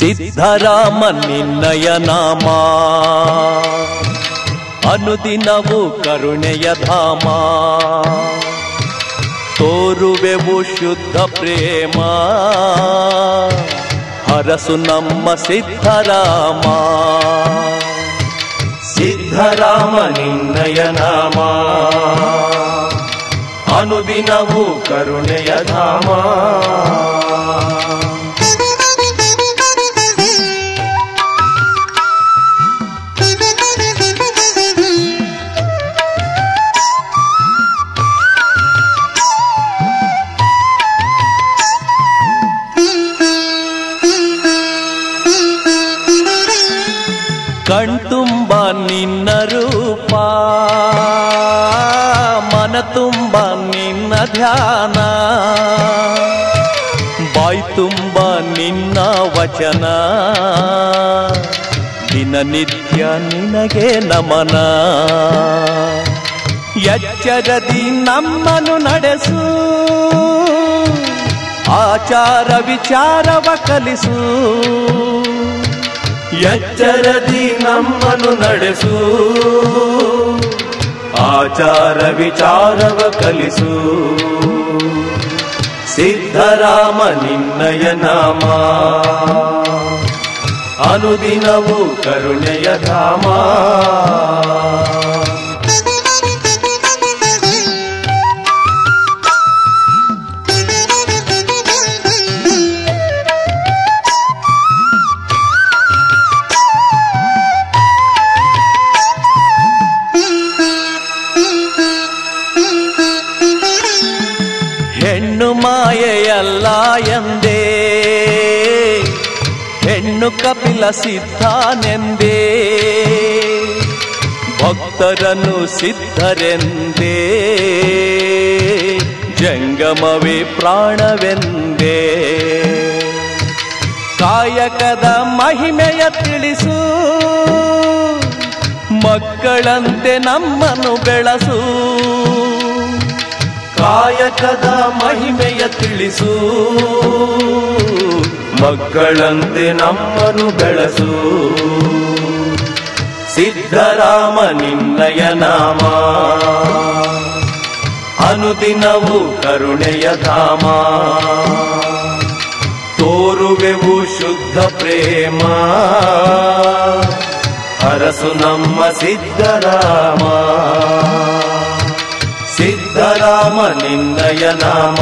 ಸಿದ್ಧರಾಮ ನಿನ್ನಯ ನಾಮ ಅನುದಿನವು ಕರುಣೆಯ ಧಾಮ ತೋರುವೆವು ಶುದ್ಧ ಪ್ರೇಮ ಹರಸು ನಮ್ಮ ಸಿದ್ಧರಾಮ ಸಿದ್ಧರಾಮ ನಿನ್ನಯ ನಾಮ ಅನುದಿನವೂ ಕರುಣೆಯ ಧಾಮ ಕಣ್ತುಂಬ ನಿನ್ನ ರೂಪ ಮನ ತುಂಬ ನಿನ್ನ ಧ್ಯಾನ ಬಾಯ್ ತುಂಬ ನಿನ್ನ ವಚನ ದಿನನಿತ್ಯ ನಿನಗೆ ನಮನ ಎಚ್ಚರದಿ ನಮ್ಮನು ನಡೆಸು ಆಚಾರ ವಿಚಾರವ ಕಲಿಸು ಎಚ್ಚರದಿ ನಮ್ಮನ್ನು ನಡೆಸು ಆಚಾರ ವಿಚಾರವ ಕಲಿಸು ಸಿದ್ಧರಾಮ ನಿನ್ನಯ ನಾಮ ಅನುದಿನವೂ ಕರುಣೆಯ ಧಾಮ ಹೆಣ್ಣು ಮಾಯೆಯಲ್ಲ ಎಂದೇ ಹೆಣ್ಣು ಕಪಿಲ ಸಿದ್ಧಾನೆಂದೇ ಭಕ್ತರನ್ನು ಸಿದ್ಧರೆಂದೇ ಜಂಗಮವೇ ಪ್ರಾಣವೆಂದೇ ಕಾಯಕದ ಮಹಿಮೆಯ ತಿಳಿಸು ಮಕ್ಕಳಂತೆ ನಮ್ಮನ್ನು ಬೆಳಸು ಕಾಯಕದ ಮಹಿಮೆಯ ತಿಳಿಸು ಮಕ್ಕಳಂತೆ ನಮ್ಮನು ಬೆಳಸು ಸಿದ್ಧರಾಮ ನಿನ್ನಯ ನಾಮ ಅನುದಿನವೂ ಕರುಣೆಯ ಧಾಮ ತೋರುವೆವು ಶುದ್ಧ ಪ್ರೇಮ ಹರಸು ನಮ್ಮ ಸಿದ್ಧರಾಮ ಸಿದ್ಧರಾಮ ನಿನ್ನಯ ನಾಮ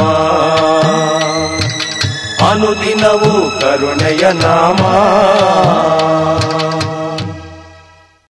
ಅನುದಿನವೂ ಕರುಣೆಯ ನಾಮ